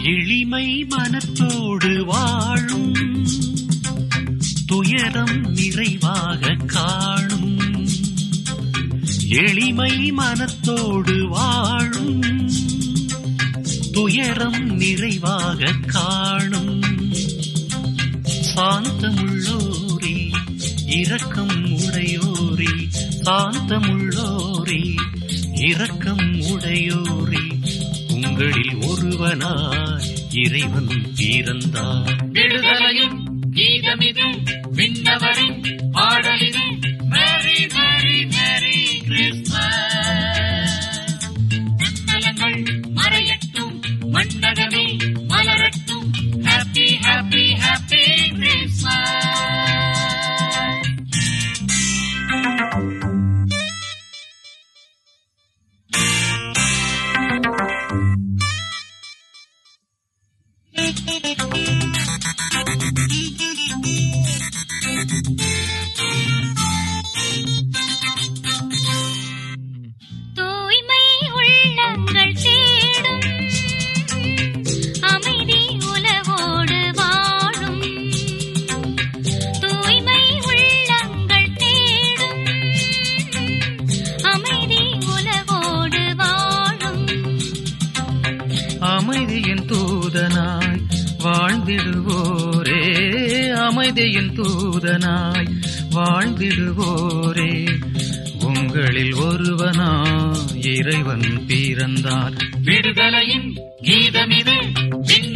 எளிமை மனத்தோடு வாழும் துயரம் நிறைவாக காணும் எளிமை மனத்தோடு வாழும் துயரம் நிறைவாக காணும் சாந்தமுள்ளோரே இரக்கம் உடையோரே சாந்தமுள்ளோரே இரக்கம் உடையோரே உங்களில் ஒருவனாய் இறைவன் பிறந்தார் விடுதலையின் கீதமிது விண்ணவரின் பாடலிது மேரி மேரி மேரி கிறிஸ்மஸ் நன்னலங்கள் மறையட்டும் மன்னகமே மலரட்டும் ஹாப்பி ஹாப்பி ஹாப்பி கிறிஸ்மஸ் தூய்மை உள்ளங்கள் தேடும் அமைதி உலகோடு வாழும் தூய்மை உள்ளங்கள் தேடும் அமைதி உலகோடு வாழும் அமைதியின் தூதனாய் வாழ்ந்திடுவோரே அமைதியின் தூதனாய் வாழ்ந்திடுவோரே உங்களில் ஒருவனாய் இறைவன் பிறந்தார் விடுதலையின் கீதமிது விண்ணவரின்